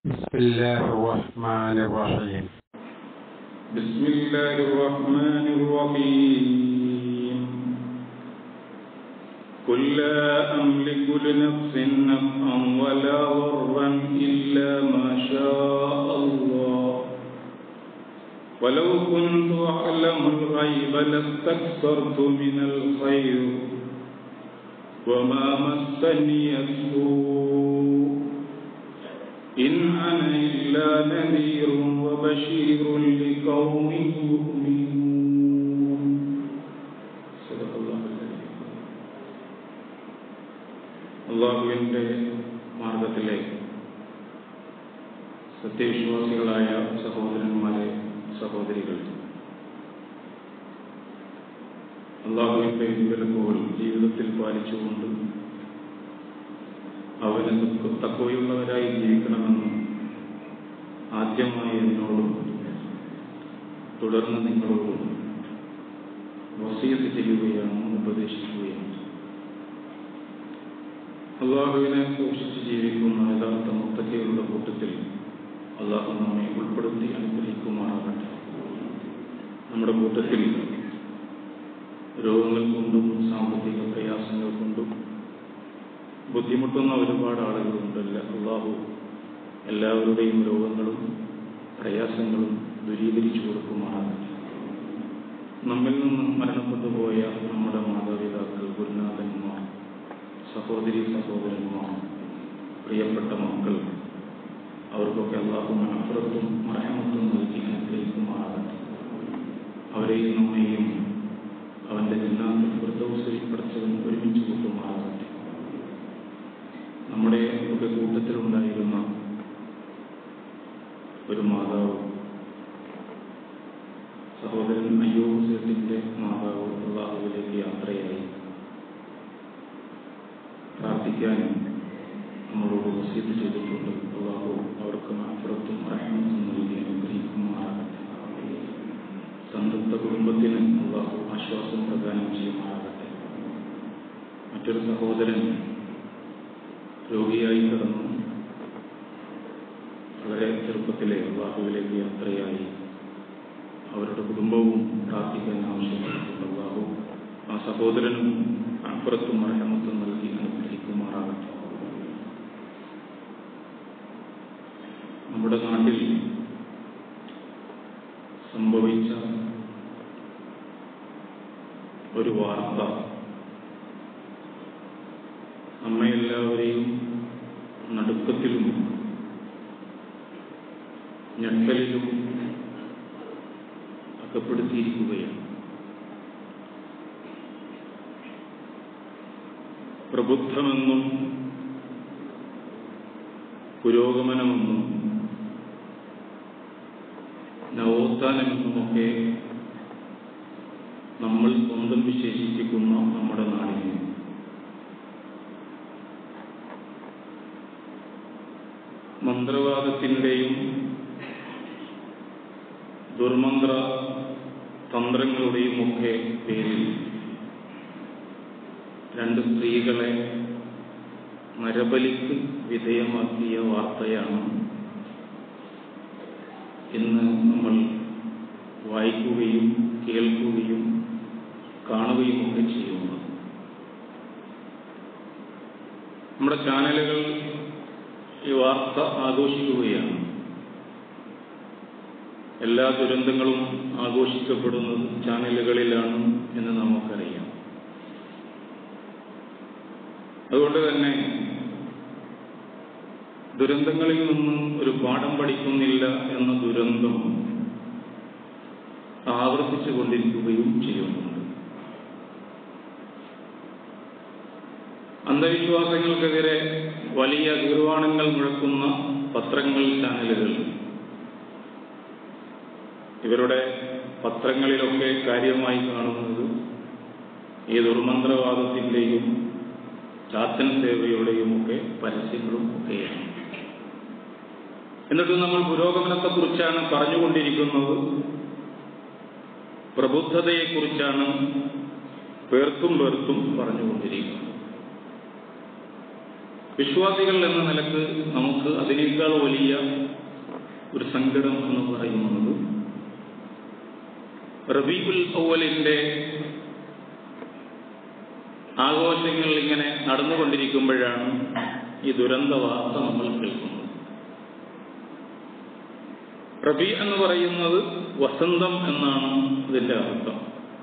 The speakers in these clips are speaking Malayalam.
بسم الله الرحمن الرحيم بسم الله الرحمن الرحيم قل لا أملك لنفس نفعا ولا ضرا إلا ما شاء الله ولو كنت أعلم الغيب لاستكثرت من الخير وما مسني السوء إن أنا إلا نذير وبشير لقوم يؤمنون صدق الله العظيم അള്ളാഹുവിൻ്റെ മാർഗത്തിലെ സത്യവിശ്വാസികളായ സഹോദരന്മാരെ സഹോദരികൾ അള്ളാഹുവിൻ്റെ വിവരങ്ങൾ ജീവിതത്തിൽ പാലിച്ചുകൊണ്ട് അവന് തക്കവയുള്ളവരായി ജീവിക്കണമെന്ന് ആദ്യമായി എന്നോടും തുടർന്ന് നിങ്ങളോടും വസീത് ചെയ്യുകയാണ് ഉപദേശിക്കുകയാണ് അള്ളാഹുവിനെ സൂക്ഷിച്ച് ജീവിക്കുന്ന യഥാർത്ഥ മുത്തക്കയുടെ കൂട്ടത്തിൽ അള്ളാഹു നമ്മെ ഉൾപ്പെടുത്തി അനുഗ്രഹിക്കുമാറാകട്ടെ നമ്മുടെ കൂട്ടത്തിൽ രോഗങ്ങൾ കൊണ്ടും സാമ്പത്തിക പ്രയാസങ്ങൾ കൊണ്ടും ബുദ്ധിമുട്ടുന്ന ഒരുപാട് ആളുകളുണ്ടല്ല അള്ളാഹു എല്ലാവരുടെയും രോഗങ്ങളും പ്രയാസങ്ങളും ദൂരീകരിച്ചു കൊടുക്കുമാറാകട്ടെ നമ്മിൽ നിന്നും മരണപ്പെട്ടു പോയ നമ്മുടെ മാതാപിതാക്കൾ ഗുരുനാഥന്മാർ സഹോദരി സഹോദരന്മാർ പ്രിയപ്പെട്ട മക്കൾ അവർക്കൊക്കെ അള്ളാഹു മനപ്പുറത്തും മറഹമത്തും നൽകി അനുഗ്രഹിക്കുമാറാകട്ടെ അവരെയും നമ്മെയും അവന്റെ ജില്ലാത്തിൽ വൃദ്ധവസരി പഠിച്ചവൻ ഒരുമിച്ച് കൂട്ടുമാറാകട്ടെ നമ്മുടെ ഒക്കെ കൂട്ടത്തിലുണ്ടായിരുന്ന ഒരു മാതാവ് സഹോദരൻ അയ്യൂബ് സേട്ടിന്റെ മാതാവ് അള്ളാഹുവിലേക്ക് യാത്രയായി പ്രാർത്ഥിക്കാൻ നമ്മളോട് വസീത് ചെയ്തിട്ടുണ്ട് അള്ളാഹു അവർക്ക് അപ്പുറത്തും റഹ്മത്തും നൽകി അനുഗ്രഹിക്കുമാറാകട്ടെ സംതൃപ്ത കുടുംബത്തിന് അള്ളാഹു ആശ്വാസം പ്രദാനം ചെയ്യുമാറാകട്ടെ മറ്റൊരു സഹോദരൻ രോഗിയായി കിടന്നു വളരെ ചെറുപ്പത്തിലെ അള്ളാഹുവിലേക്ക് യാത്രയായി അവരുടെ കുടുംബവും പ്രാർത്ഥിക്കാൻ ആവശ്യപ്പെട്ടിട്ടുണ്ട് അള്ളാഹു ആ സഹോദരനും അപ്പുറത്തും മരണമത്തും നൽകി അനുഗ്രഹിക്കുമാറാകട്ടെ നമ്മുടെ നാട്ടിൽ സംഭവിച്ച ഒരു വാർത്ത നമ്മയെല്ലാവരെയും നടുക്കത്തിലും ഞെട്ടലിലും അകപ്പെടുത്തിയിരിക്കുകയാണ് പ്രബുദ്ധമെന്നും പുരോഗമനമെന്നും നവോത്ഥാനമെന്നുമൊക്കെ നമ്മൾ സ്വന്തം വിശേഷിപ്പിക്കുന്ന നമ്മുടെ നാടിനെ മന്ത്രവാദത്തിൻ്റെയും ദുർമന്ത്ര തന്ത്രങ്ങളുടെയും ഒക്കെ പേരിൽ രണ്ട് സ്ത്രീകളെ നരബലിക്ക് വിധേയമാക്കിയ വാർത്തയാണ് ഇന്ന് നമ്മൾ വായിക്കുകയും കേൾക്കുകയും കാണുകയും ഒക്കെ ചെയ്യുന്നത് നമ്മുടെ ചാനലുകൾ ഈ വാർത്ത ആഘോഷിക്കുകയാണ് എല്ലാ ദുരന്തങ്ങളും ആഘോഷിക്കപ്പെടുന്നത് ചാനലുകളിലാണ് എന്ന് നമുക്കറിയാം അതുകൊണ്ട് തന്നെ ദുരന്തങ്ങളിൽ നിന്നും ഒരു പാഠം പഠിക്കുന്നില്ല എന്ന ദുരന്തം ആവർത്തിച്ചു കൊണ്ടിരിക്കുകയും ചെയ്യുന്നുണ്ട് അന്ധവിശ്വാസങ്ങൾക്കെതിരെ വലിയ ഗീർവാണങ്ങൾ മുഴക്കുന്ന പത്രങ്ങൾ ചാനലുകൾ ഇവരുടെ പത്രങ്ങളിലൊക്കെ കാര്യമായി കാണുന്നത് ഈ ദുർമന്ത്രവാദത്തിൻ്റെയും ചാത്തൻ സേവയുടെയും ഒക്കെ പരസ്യങ്ങളും ഒക്കെയാണ് എന്നിട്ട് നമ്മൾ പുരോഗമനത്തെക്കുറിച്ചാണ് പറഞ്ഞുകൊണ്ടിരിക്കുന്നത് പ്രബുദ്ധതയെക്കുറിച്ചാണ് പേർത്തും പേർത്തും പറഞ്ഞുകൊണ്ടിരിക്കുന്നത് വിശ്വാസികൾ എന്ന നിലക്ക് നമുക്ക് അതിനേക്കാൾ വലിയ ഒരു സങ്കടം എന്ന് പറയുന്നത് റബീബുൽ ഔവലിന്റെ ആഘോഷങ്ങൾ ഇങ്ങനെ നടന്നുകൊണ്ടിരിക്കുമ്പോഴാണ് ഈ ദുരന്ത വാർത്ത നമ്മൾ കേൾക്കുന്നത് റബി എന്ന് പറയുന്നത് വസന്തം എന്നാണ് ഇതിന്റെ അർത്ഥം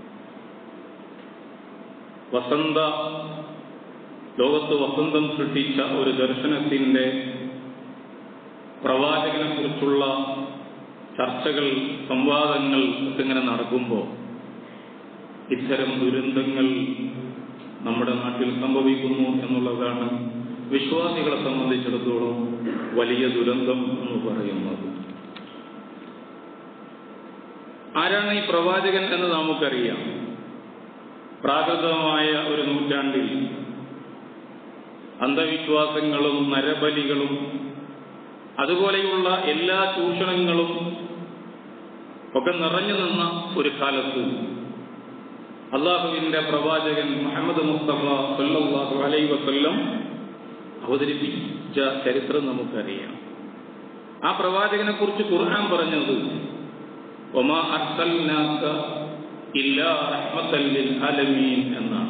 വസന്ത ലോകത്ത് വസന്തം സൃഷ്ടിച്ച ഒരു ദർശനത്തിന്റെ പ്രവാചകനെ കുറിച്ചുള്ള ചർച്ചകൾ സംവാദങ്ങൾ ഒക്കെ ഇങ്ങനെ നടക്കുമ്പോൾ ഇത്തരം ദുരന്തങ്ങൾ നമ്മുടെ നാട്ടിൽ സംഭവിക്കുന്നു എന്നുള്ളതാണ് വിശ്വാസികളെ സംബന്ധിച്ചിടത്തോളം വലിയ ദുരന്തം എന്ന് പറയുന്നത് ആരാണ് ഈ പ്രവാചകൻ എന്ന് നമുക്കറിയാം പ്രാകൃതമായ ഒരു നൂറ്റാണ്ടിൽ അന്ധവിശ്വാസങ്ങളും നരബലികളും അതുപോലെയുള്ള എല്ലാ ചൂഷണങ്ങളും ഒക്കെ നിറഞ്ഞു നിന്ന ഒരു കാലത്ത് അള്ളാഹുവിന്റെ പ്രവാചകൻ മുഹമ്മദ് മുസ്തഫ സല്ലല്ലാഹു അലൈഹി വസല്ലം അവതരിപ്പിച്ച ചരിത്രം നമുക്കറിയാം ആ പ്രവാചകനെ കുറിച്ച് ഖുർആൻ പറഞ്ഞത് ഒമാ അർസൽനാക ഇല്ലാ റഹ്മത്തൽ ലിൽ ആലമീൻ എന്നാണ്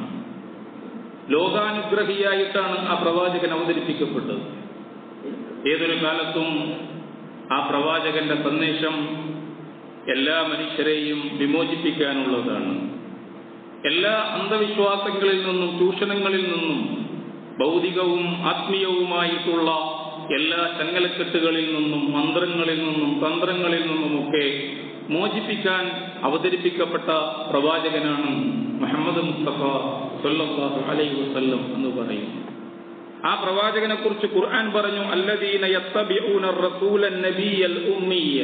ലോകാനുഗ്രഹിയായിട്ടാണ് ആ പ്രവാചകൻ അവതരിപ്പിക്കപ്പെട്ടത് ഏതൊരു കാലത്തും ആ പ്രവാചകന്റെ സന്ദേശം എല്ലാ മനുഷ്യരെയും വിമോചിപ്പിക്കാനുള്ളതാണ് എല്ലാ അന്ധവിശ്വാസങ്ങളിൽ നിന്നും ചൂഷണങ്ങളിൽ നിന്നും ഭൗതികവും ആത്മീയവുമായിട്ടുള്ള എല്ലാ ചങ്ങലക്കെട്ടുകളിൽ നിന്നും മന്ത്രങ്ങളിൽ നിന്നും തന്ത്രങ്ങളിൽ നിന്നുമൊക്കെ മോചിപ്പിക്കാൻ അവതരിപ്പിക്കപ്പെട്ട പ്രവാചകനാണ് മുഹമ്മദ് മുസ്തഫ സല്ലല്ലാഹു അലൈഹി വസല്ലം എന്ന് പറയുന്നു ആ പ്രവാചകനെ കുറിച്ച് ഖുർആൻ പറഞ്ഞു അല്ലദീന യത്തബിഊന റസൂലൻ നബിയൽ ഉമ്മിയ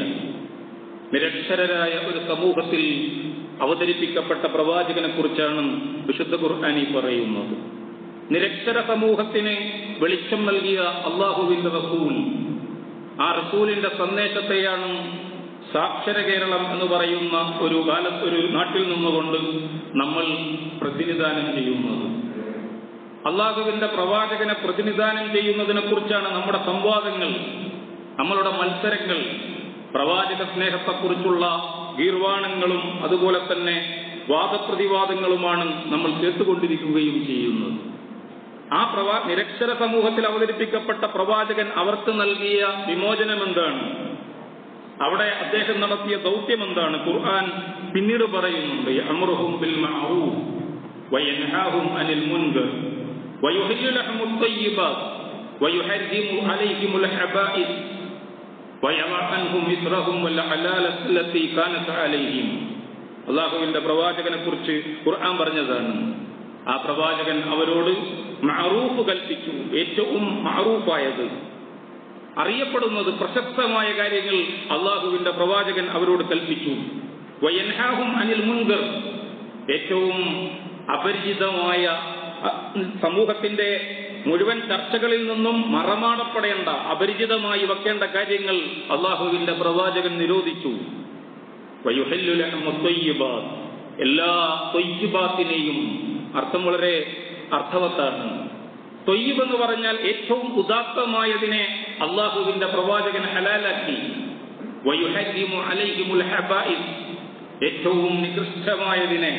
നിരക്ഷരരായ ഒരു സമൂഹത്തിൽ അവതരിപ്പിക്കപ്പെട്ട പ്രവാചകനെ കുറിച്ചാണ് വിശുദ്ധ ഖുർആനി പറയുന്നത് നിരക്ഷര സമൂഹത്തിന് വെളിച്ചം നൽകിയ അള്ളാഹുവിന്റെ റസൂൽ ആ റസൂലിന്റെ സന്ദേശത്തെയാണ് സാക്ഷര കേരളം എന്ന് പറയുന്ന ഒരു കാലത്ത് ഒരു നാട്ടിൽ നിന്നുകൊണ്ട് നമ്മൾ പ്രതിനിധാനം ചെയ്യുന്നത് അള്ളാഹുവിന്റെ പ്രവാചകനെ പ്രതിനിധാനം ചെയ്യുന്നതിനെ കുറിച്ചാണ് നമ്മുടെ സംവാദങ്ങൾ നമ്മളുടെ മത്സരങ്ങൾ പ്രവാചക സ്നേഹത്തെക്കുറിച്ചുള്ള ഗീർവാണങ്ങളും അതുപോലെ തന്നെ വാദപ്രതിവാദങ്ങളുമാണ് നമ്മൾ കേട്ടുകൊണ്ടിരിക്കുകയും ചെയ്യുന്നത് ആ പ്രവാ നിരക്ഷര സമൂഹത്തിൽ അവതരിപ്പിക്കപ്പെട്ട പ്രവാചകൻ അവർക്ക് നൽകിയ വിമോചനം എന്താണ് അവിടെ അദ്ദേഹം നടത്തിയ ദൗത്യം എന്താണ് ഖുർആൻ പിന്നീട് പറയുന്നുണ്ട് അമറുഹും ബിൽ മഅറൂഫ് വയൻഹാഹും അനിൽ മുൻകർ ويحل لهم الطيبات ويحرم عليهم الحبائث ويضع عنهم إثرهم والأعلال التي كانت عليهم അള്ളാഹുവിന്റെ പ്രവാചകനെ കുറിച്ച് ഖുർആൻ പറഞ്ഞതാണ് ആ പ്രവാചകൻ അവരോട് മഅറൂഫ് കൽപ്പിച്ചു ഏറ്റവും മഅറൂഫായത് അറിയപ്പെടുന്നത് പ്രശസ്തമായ കാര്യങ്ങൾ അള്ളാഹുവിന്റെ പ്രവാചകൻ അവരോട് കൽപ്പിച്ചു വയൻഹാഹും അനിൽ മുൻകർ ഏറ്റവും അപരിചിതമായ സമൂഹത്തിന്റെ മുഴുവൻ ചർച്ചകളിൽ നിന്നും മറമാടപ്പെടേണ്ട അപരിചിതമായി വെക്കേണ്ട കാര്യങ്ങൾ അള്ളാഹുവിന്റെ പ്രവാചകൻ നിരോധിച്ചു എല്ലാ തൊയ്യുബാത്തിനെയും അർത്ഥം വളരെ അർത്ഥവത്താണ് തൊയ്യബ് എന്ന് പറഞ്ഞാൽ ഏറ്റവും ഉദാത്തമായതിനെ അള്ളാഹുവിന്റെ പ്രവാചകൻ ഹലാലാക്കി ഏറ്റവും നികൃഷ്ടമായതിനെ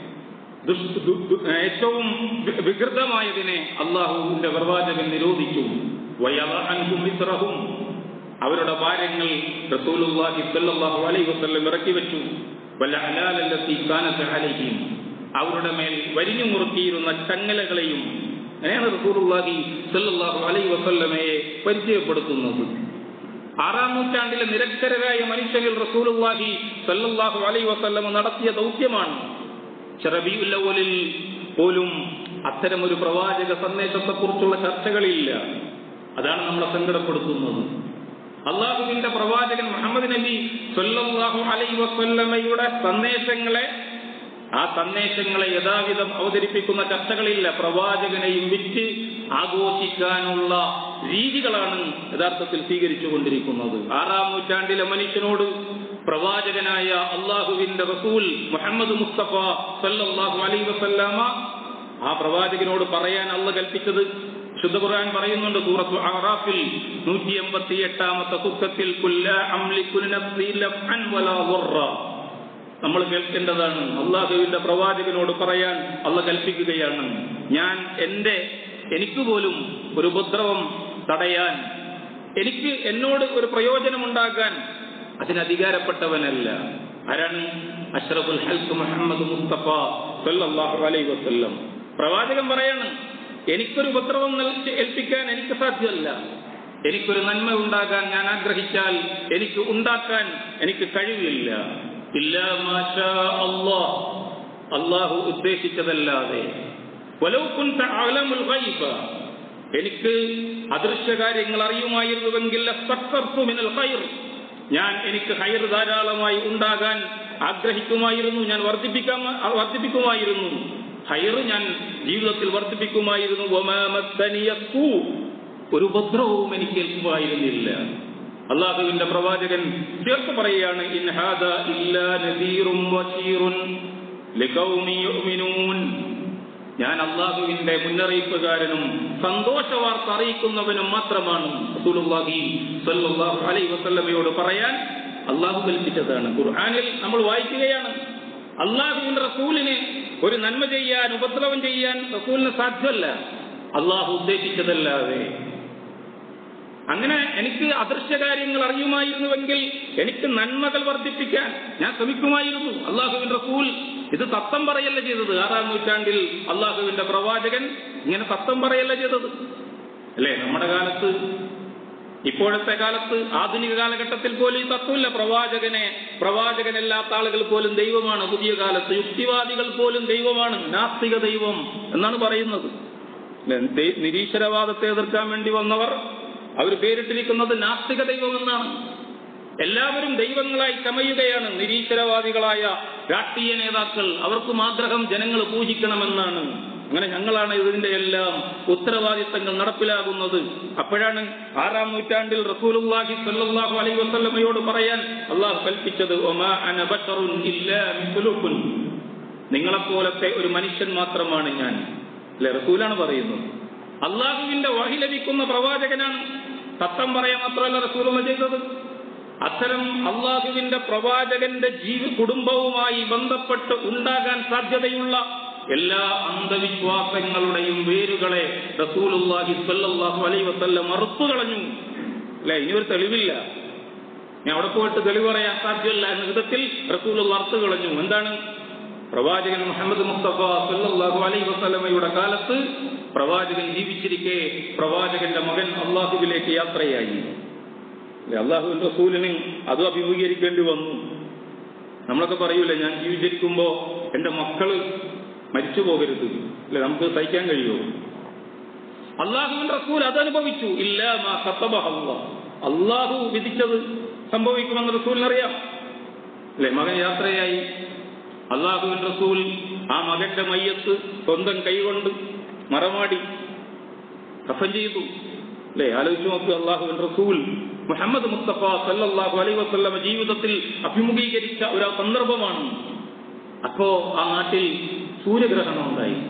ഏറ്റവും വികൃതമായതിനെ അള്ളാഹുവിന്റെ പ്രവാചകൻ നിരോധിച്ചു വയലഹും അവരുടെ ഭാര്യങ്ങൾ റസൂലുള്ളാഹി സ്വല്ലല്ലാഹു അലൈഹി വസല്ലം ഇറക്കി വെച്ചു വല്ല ഹലാലല്ലത്തി കാനത്ത് അലൈഹിം അവരുടെ മേൽ വരിഞ്ഞു മുറുക്കിയിരുന്ന ചങ്ങലകളെയും അങ്ങനെയാണ് റസൂലുള്ളാഹി സ്വല്ലല്ലാഹു അലൈഹി വസല്ലമയെ പരിചയപ്പെടുത്തുന്നത് ആറാം നൂറ്റാണ്ടിലെ നിരക്ഷരരായ മനുഷ്യരിൽ റസൂലുള്ളാഹി സ്വല്ലല്ലാഹു അലൈഹി വസല്ലമ നടത്തിയ ദൗത്യമാണ് ചെറബിയുല്ലവലിൽ പോലും അത്തരം ഒരു പ്രവാചക സന്ദേശത്തെക്കുറിച്ചുള്ള ചർച്ചകളില്ല അതാണ് നമ്മളെ സങ്കടപ്പെടുത്തുന്നത് അള്ളാഹുവിന്റെ പ്രവാചകൻ മുഹമ്മദ് നബി സല്ലല്ലാഹു അലൈഹി വസല്ലമയുടെ സന്ദേശങ്ങളെ ആ സന്ദേശങ്ങളെ യഥാവിധം അവതരിപ്പിക്കുന്ന ചർച്ചകളില്ല പ്രവാചകനെയും വിറ്റ് ആഘോഷിക്കാനുള്ള രീതികളാണ് യഥാർത്ഥത്തിൽ സ്വീകരിച്ചുകൊണ്ടിരിക്കുന്നത് ആറാം നൂറ്റാണ്ടിലെ മനുഷ്യനോട് പ്രവാചകനായ അള്ളാഹുവിന്റെ റസൂൽ മുഹമ്മദ് മുസ്തഫ സല്ലല്ലാഹു അലൈഹി വസല്ലമ ആ പ്രവാചകനോട് പറയാൻ അള്ള കൽപ്പിച്ചത് ശുദ്ധ ഖുർആൻ പറയുന്നുണ്ട് സൂറത്തു അറാഫിൽ നൂറ്റി എൺപത്തി എട്ടാമത്തെ കുക്കത്തിൽ നമ്മൾ കേൾക്കേണ്ടതാണ് അള്ളാഹുവിന്റെ പ്രവാചകനോട് പറയാൻ അള്ള കൽപ്പിക്കുകയാണ് ഞാൻ എന്റെ എനിക്ക് പോലും ഒരു ഉപദ്രവം തടയാൻ എനിക്ക് എന്നോട് ഒരു പ്രയോജനമുണ്ടാകാൻ അതിന് അധികാരപ്പെട്ടവനല്ല ആരാണ് അഷ്റഫുൽ ഹൽക്ക് മുഹമ്മദ് മുസ്തഫ സല്ലല്ലാഹു അലൈഹി വസല്ലം പ്രവാചകൻ പറയാണ് എനിക്കൊരു ഉപദ്രവം നൽകി ഏൽപ്പിക്കാൻ എനിക്ക് സാധ്യമല്ല എനിക്കൊരു നന്മ ഉണ്ടാകാൻ ഞാൻ ആഗ്രഹിച്ചാൽ എനിക്ക് ഉണ്ടാക്കാൻ എനിക്ക് കഴിവില്ല ഇല്ല മാഷാ അല്ലാഹ് അള്ളാഹു ഉദ്ദേശിച്ചതല്ലാതെ വലൗ കുൻത അലമുൽ ഗൈബ എനിക്ക് അദൃശ്യ കാര്യങ്ങൾ അറിയുമായിരുന്നുവെങ്കിൽ ലസ്തക്സർതു മിനൽ ഖൈർ ഞാൻ എനിക്ക് ഹൈർ ധാരാളമായി ഉണ്ടാകാൻ ആഗ്രഹിക്കുമായിരുന്നു ഞാൻ വർദ്ധിപ്പിക്കാൻ വർദ്ധിപ്പിക്കുമായിരുന്നു ഹൈർ ഞാൻ ജീവിതത്തിൽ വർദ്ധിപ്പിക്കുമായിരുന്നു വമാമത്തനിയക്കൂ ഒരു ഉപദ്രവവും എനിക്ക് ഏൽക്കുമായിരുന്നില്ല അള്ളാഹുവിന്റെ പ്രവാചകൻ ചേർത്ത് പറയുകയാണ് ഇൻ ഹാദ ഇല്ലാ നദീറും വശീറുൻ ലിഖൗമി യുഅ്മിനൂൻ ഞാൻ അള്ളാഹുവിന്റെ മുന്നറിയിപ്പുകാരനും സന്തോഷ വാർത്ത അറിയിക്കുന്നവനും മാത്രമാണ് റസൂലുള്ളാഹി സ്വല്ലല്ലാഹു അലൈഹി വസല്ലമയോട് പറയാൻ അള്ളാഹു കൽപ്പിച്ചതാണ് ഖുർആനിൽ നമ്മൾ വായിക്കുകയാണ് അള്ളാഹുവിന്റെ റസൂലിന് ഒരു നന്മ ചെയ്യാൻ ഉപദ്രവം ചെയ്യാൻ റസൂലിന് സാധ്യമല്ല അള്ളാഹു ഉദ്ദേശിച്ചതല്ലാതെ അങ്ങനെ എനിക്ക് അദൃശ്യ കാര്യങ്ങൾ അറിയുമായിരുന്നുവെങ്കിൽ എനിക്ക് നന്മകൾ വർദ്ധിപ്പിക്കാൻ ഞാൻ ശ്രമിക്കുമായിരുന്നു അള്ളാഹുവിൻ റസൂൽ ഇത് തത്വം പറയല്ല ചെയ്തത് ആറാം നൂറ്റാണ്ടിൽ അള്ളാഹുവിന്റെ പ്രവാചകൻ ഇങ്ങനെ തത്വം പറയല്ല ചെയ്തത് അല്ലേ നമ്മുടെ കാലത്ത് ഇപ്പോഴത്തെ കാലത്ത് ആധുനിക കാലഘട്ടത്തിൽ പോലും ഈ തത്വമില്ല പ്രവാചകനെ പ്രവാചകനല്ലാത്ത ആളുകൾ പോലും ദൈവമാണ് പുതിയ കാലത്ത് യുക്തിവാദികൾ പോലും ദൈവമാണ് നാസ്തിക ദൈവം എന്നാണ് പറയുന്നത് നിരീശ്വരവാദത്തെ എതിർക്കാൻ വേണ്ടി വന്നവർ അവർ പേരിട്ടിരിക്കുന്നത് നാസ്തിക ദൈവം എന്നാണ് എല്ലാവരും ദൈവങ്ങളായി ചമയുകയാണ് നിരീശ്വരവാദികളായ രാഷ്ട്രീയ നേതാക്കൾ അവർക്കും ആഗ്രഹം ജനങ്ങൾ പൂജിക്കണമെന്നാണ് അങ്ങനെ ഞങ്ങളാണ് ഇതിന്റെ എല്ലാം ഉത്തരവാദിത്തങ്ങൾ നടപ്പിലാകുന്നത് അപ്പോഴാണ് ആറാം നൂറ്റാണ്ടിൽ റസൂലുള്ളാഹി സ്വല്ലല്ലാഹു അലൈഹി വസല്ലമയോട് പറയാൻ അള്ളാഹു കൽപ്പിച്ചത് ഒമാ അന ബശറുൻ ഇല്ലാ മിസ്ലുക്കും നിങ്ങളെപ്പോലത്തെ ഒരു മനുഷ്യൻ മാത്രമാണ് ഞാൻ അല്ലെ റസൂലാണ് പറയുന്നത് അള്ളാഹുവിന്റെ വഹി ലഭിക്കുന്ന പ്രവാചകനാണ് തത്തം പറയാൻ മാത്രമല്ല റസൂലുള്ള ചെയ്തത് അത്തരം അള്ളാഹുവിന്റെ പ്രവാചകന്റെ ജീവ കുടുംബവുമായി ബന്ധപ്പെട്ട് ഉണ്ടാകാൻ സാധ്യതയുള്ള എല്ലാ അന്ധവിശ്വാസങ്ങളുടെയും വേരുകളെ റസൂലുള്ളാഹി സ്വല്ലല്ലാഹു അലൈഹി വസല്ലം മറുത്തു കളഞ്ഞു അല്ലെ ഇനിയൊരു തെളിവില്ല ഞാൻ അവിടെ പോയിട്ട് തെളിവ് പറയാൻ സാധ്യമല്ല എന്ന വിധത്തിൽ റസൂൽ അർത്ഥ കളഞ്ഞു എന്താണ് പ്രവാചകൻ മുഹമ്മദ് മുസ്തഫ സല്ലല്ലാഹു അലൈഹി വസല്ലമയുടെ കാലത്ത് പ്രവാചകൻ ജീവിച്ചിരിക്കെ പ്രവാചകന്റെ മകൻ അള്ളാഹുവിലേക്ക് യാത്രയായി അള്ളാഹുവിന്റെ റസൂലിന് അതും അഭിമുഖീകരിക്കേണ്ടി വന്നു നമ്മളൊക്കെ പറയൂലേ ഞാൻ ജീവിച്ചിരിക്കുമ്പോ എന്റെ മക്കള് മരിച്ചു പോകരുത് അല്ലെ നമുക്ക് സഹിക്കാൻ കഴിയുമോ അള്ളാഹുവിന്റെ റസൂൽ അത് അനുഭവിച്ചു ഇല്ല മാ കത്തബഹ അല്ലാഹ്. അള്ളാഹു വിധിച്ചത് സംഭവിക്കുമെന്ന് റസൂലിനറിയാം അല്ലെ മകൻ യാത്രയായി അള്ളാഹുവിൻ റസൂൽ ആ മകന്റെ മയ്യത്ത് സ്വന്തം കൈകൊണ്ട് മറമാടി കഫൻ ചെയ്തു അല്ലെ ആലോചിച്ചു നോക്കുക അള്ളാഹുവിൻ റസൂൽ മുഹമ്മദ് മുസ്തഫ സല്ലല്ലാഹു അലൈഹി വസല്ലമ ജീവിതത്തിൽ അഭിമുഖീകരിച്ച ഒരു സന്ദർഭമാണ് അപ്പോ ആ നാട്ടിൽ സൂര്യഗ്രഹണം ഉണ്ടായി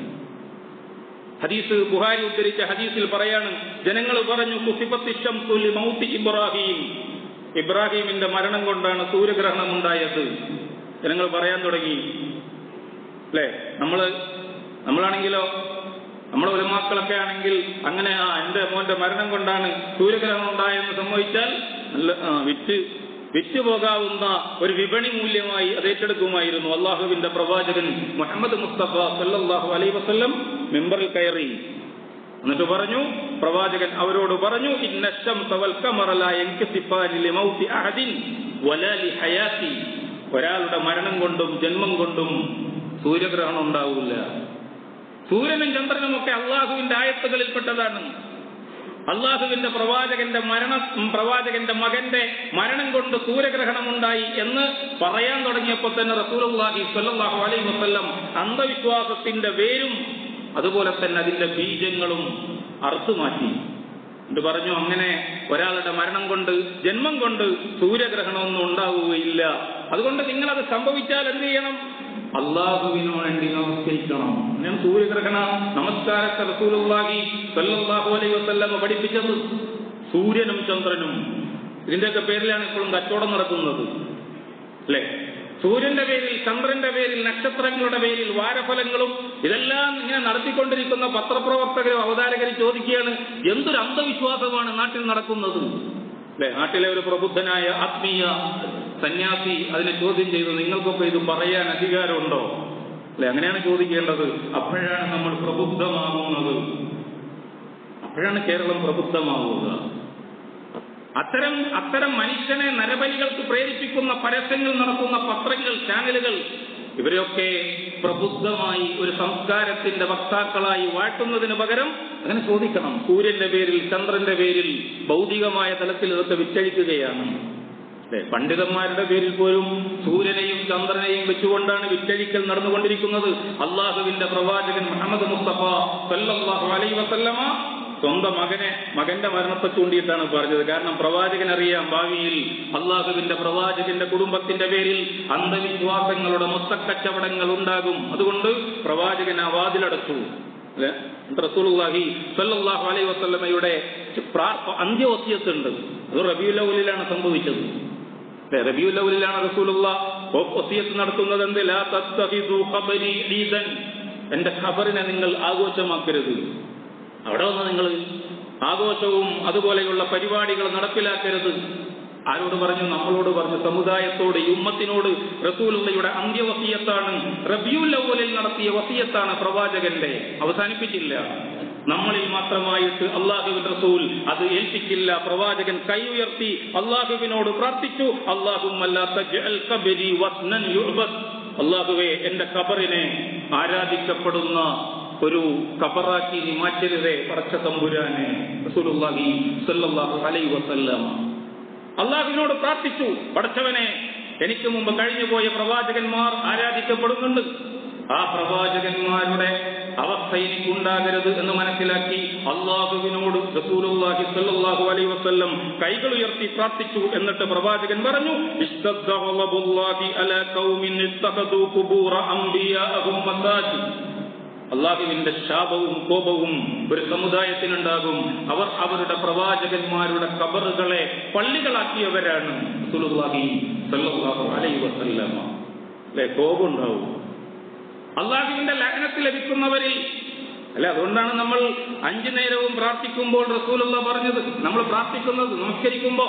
ഹദീസ് ബുഹാരി ഉദ്ധരിച്ച ഹദീസിൽ പറയാണ് ജനങ്ങൾ പറഞ്ഞു കുസിഫത്തിഷം മൗത്തി ഇബ്രാഹിം ഇബ്രാഹിമിന്റെ മരണം കൊണ്ടാണ് സൂര്യഗ്രഹണം ഉണ്ടായത് ജനങ്ങൾ പറയാൻ തുടങ്ങി അല്ലേ നമ്മള് നമ്മളാണെങ്കിലോ നമ്മളെ ഉലമാക്കളൊക്കെ ആണെങ്കിൽ അങ്ങനെ ആ എന്റെ മോന്റെ മരണം കൊണ്ടാണ് സൂര്യഗ്രഹണം ഉണ്ടായെന്ന് സംഭവിച്ചാൽ നല്ല ആ, വിറ്റ് വിറ്റ് പോകാവുന്ന ഒരു വിപണി മൂല്യമായി അത് ഏറ്റെടുക്കുമായിരുന്നു അള്ളാഹുവിന്റെ പ്രവാചകൻ മുഹമ്മദ് മുസ്തഫ സല്ലല്ലാഹു അലൈഹി വസല്ലം മെമ്പറിൽ കയറി എന്നിട്ട് പറഞ്ഞു പ്രവാചകൻ അവരോട് പറഞ്ഞു ഇന്നശം തവൽ കമറല എൻകസിഫാനി മൗത്തി അഹദിൻ വലാലി ഹയാത്തി ഒരാളുടെ മരണം കൊണ്ടും ജന്മം കൊണ്ടും സൂര്യഗ്രഹണം ഉണ്ടാവില്ല സൂര്യനും ചന്ദ്രനും ഒക്കെ അള്ളാഹുവിന്റെ ആയത്തുകളിൽപ്പെട്ടതാണ് അള്ളാഹുവിന്റെ പ്രവാചകന്റെ മരണം പ്രവാചകന്റെ മകന്റെ മരണം കൊണ്ട് സൂര്യഗ്രഹണം ഉണ്ടായി എന്ന് പറയാൻ തുടങ്ങിയപ്പോൾ തന്നെ റസൂലുള്ളാഹി സ്വല്ലല്ലാഹു അലൈഹി വസല്ലം അന്ധവിശ്വാസത്തിന്റെ വേരും അതുപോലെ തന്നെ അതിന്റെ ബീജങ്ങളും അറുത്തുമാറ്റി എന്നിട്ട് പറഞ്ഞു അങ്ങനെ ഒരാളുടെ മരണം കൊണ്ട് ജന്മം കൊണ്ട് സൂര്യഗ്രഹണമൊന്നും ഉണ്ടാവുകയില്ല അതുകൊണ്ട് നിങ്ങൾ അത് സംഭവിച്ചാൽ എന്ത് ചെയ്യണം അള്ളാഹുവിന് വേണ്ടി നമസ്കരിക്കണം ഞാൻ സൂര്യഗ്രഹണ നമസ്കാരത്തെ റസൂലുള്ളാഹി സല്ലല്ലാഹു അലൈഹി വസല്ലം പഠിപ്പിച്ചത് സൂര്യനും ചന്ദ്രനും ഇതിന്റെയൊക്കെ പേരിലാണ് ഇപ്പോഴും കച്ചവടം നടക്കുന്നത് അല്ലെ സൂര്യന്റെ പേരിൽ ചന്ദ്രന്റെ പേരിൽ നക്ഷത്രങ്ങളുടെ പേരിൽ വാരഫലങ്ങളും ഇതെല്ലാം ഇങ്ങനെ നടത്തിക്കൊണ്ടിരിക്കുന്ന പത്രപ്രവർത്തകരും അവതാരകരും ചോദിക്കുകയാണ് എന്തൊരു അന്ധവിശ്വാസമാണ് നാട്ടിൽ നടക്കുന്നത് അല്ലെ നാട്ടിലെ ഒരു പ്രബുദ്ധനായ ആത്മീയ സന്യാസി അതിനെ ചോദ്യം ചെയ്തു നിങ്ങൾക്കൊക്കെ ഇത് പറയാൻ അധികാരമുണ്ടോ അല്ലെ അങ്ങനെയാണ് ചോദിക്കേണ്ടത് അപ്പോഴാണ് നമ്മൾ പ്രബുദ്ധമാകുന്നത് അപ്പോഴാണ് കേരളം പ്രബുദ്ധമാവുക അത്തരം അത്തരം മനുഷ്യനെ നരബലികൾക്ക് പ്രേരിപ്പിക്കുന്ന പരസ്യങ്ങൾ നടത്തുന്ന പത്രങ്ങൾ ചാനലുകൾ ഇവരെയൊക്കെ പ്രബുദ്ധമായി ഒരു സംസ്കാരത്തിന്റെ വക്താക്കളായി വാഴ്ത്തുന്നതിന് പകരം അങ്ങനെ ചോദിക്കണം സൂര്യന്റെ പേരിൽ ചന്ദ്രന്റെ പേരിൽ ഭൗതികമായ തലത്തിൽ ഇതൊക്കെ വിറ്റഴിക്കുകയാണ് അല്ലെ പണ്ഡിതന്മാരുടെ പേരിൽ പോലും സൂര്യനെയും ചന്ദ്രനെയും വെച്ചുകൊണ്ടാണ് വിറ്റഴിക്കൽ നടന്നുകൊണ്ടിരിക്കുന്നത് അള്ളാഹുവിന്റെ പ്രവാചകൻ മുഹമ്മദ് മുസ്തഫ സല്ലല്ലാഹു അലൈഹി വസല്ലമ സ്വന്തം മകനെ മകന്റെ മരണത്തെ ചൂണ്ടിയിട്ടാണ് പറഞ്ഞത് കാരണം പ്രവാചകൻ അറിയാം ഭാവിയിൽ അള്ളാഹുവിന്റെ പ്രവാചകന്റെ കുടുംബത്തിന്റെ പേരിൽ അന്ധവിശ്വാസങ്ങളുടെ മൊത്തക്കച്ചവടങ്ങൾ ഉണ്ടാകും അതുകൊണ്ട് പ്രവാചകൻ ആ വാതിലടച്ചു അല്ലെ റസൂലുള്ളാഹി സല്ലല്ലാഹു അലൈഹി വസല്ലമയുടെ അന്ത്യവസ്യത്തുണ്ട് അത് റബിയുലൗലിലാണ് സംഭവിച്ചത് അല്ലെ റബിയുലൗലിലാണ് റസൂലുള്ള വസ്യത്ത് നടത്തുന്നത് എന്ത് ലാ തത്തഖിദു ഖബരി ഈദൻ എന്റെ ഖബറിനെ നിങ്ങൾ ആഘോഷമാക്കരുത് അവിടെ വന്ന് നിങ്ങൾ ആഘോഷവും അതുപോലെയുള്ള പരിപാടികൾ നടപ്പിലാക്കരുത് ആരോട് പറഞ്ഞു നമ്മളോട് പറഞ്ഞു സമുദായത്തോട് ഈ ഉമ്മത്തിനോട് റസൂലുള്ളയുടെ അന്ത്യവസീയത്താണ് റബിയുൽ അവലിൽ നടത്തിയ വസീയത്താണ് പ്രവാചകന്റെ അവസാനിപ്പിച്ചില്ല നമ്മളിൽ മാത്രമായിട്ട് അള്ളാഹുവിൻ റസൂൽ അത് ഏൽപ്പിക്കില്ല പ്രവാചകൻ കൈ ഉയർത്തി അള്ളാഹുവിനോട് പ്രാർത്ഥിച്ചു അള്ളാഹുവെ എന്റെ ഖബറിനെ ആരാധിക്കപ്പെടുന്ന ഒരു കബറാക്കി നീ മാറ്റരുതേ പടച്ച തമ്പുരാനെ റസൂലുള്ളാഹി സ്വല്ലല്ലാഹു അലൈഹി വസല്ലം അള്ളാഹുവിനോട് പ്രാർത്ഥിച്ചു പടച്ചവനെ എനിക്ക് മുമ്പ് കഴിഞ്ഞുപോയ പ്രവാചകന്മാർ ആരാധിക്കപ്പെടുന്നുണ്ട് ആ പ്രവാചകന്മാരുടെ അവസ്ഥ എനിക്കുണ്ടാകരുത് എന്ന് മനസ്സിലാക്കി അള്ളാഹുവിനോട് റസൂലുള്ളാഹി സ്വല്ലല്ലാഹു അലൈഹി വസല്ലം കൈകൾ ഉയർത്തി പ്രാർത്ഥിച്ചു എന്നിട്ട് പ്രവാചകൻ പറഞ്ഞു അലാ ഖൗമിൻ ഇത്തഖദു ഖുബൂറ അംബിയാഅഹും മസാജിദ് അള്ളാഹുവിന്റെ ശാപവും കോപവും ഒരു സമുദായത്തിനുണ്ടാകും അവർ അവരുടെ പ്രവാചകന്മാരുടെ കബറുകളെ പള്ളികളാക്കിയവരാണ് അല്ലെ കോപം ഉണ്ടാവും അള്ളാഹുവിന്റെ ലഗ്നത്തിൽ ലഭിക്കുന്നവരിൽ അല്ല അതുകൊണ്ടാണ് നമ്മൾ അഞ്ചു നേരവും പ്രാർത്ഥിക്കുമ്പോൾ റസൂലുള്ള പറഞ്ഞത് നമ്മൾ പ്രാർത്ഥിക്കുന്നത് നമസ്കരിക്കുമ്പോ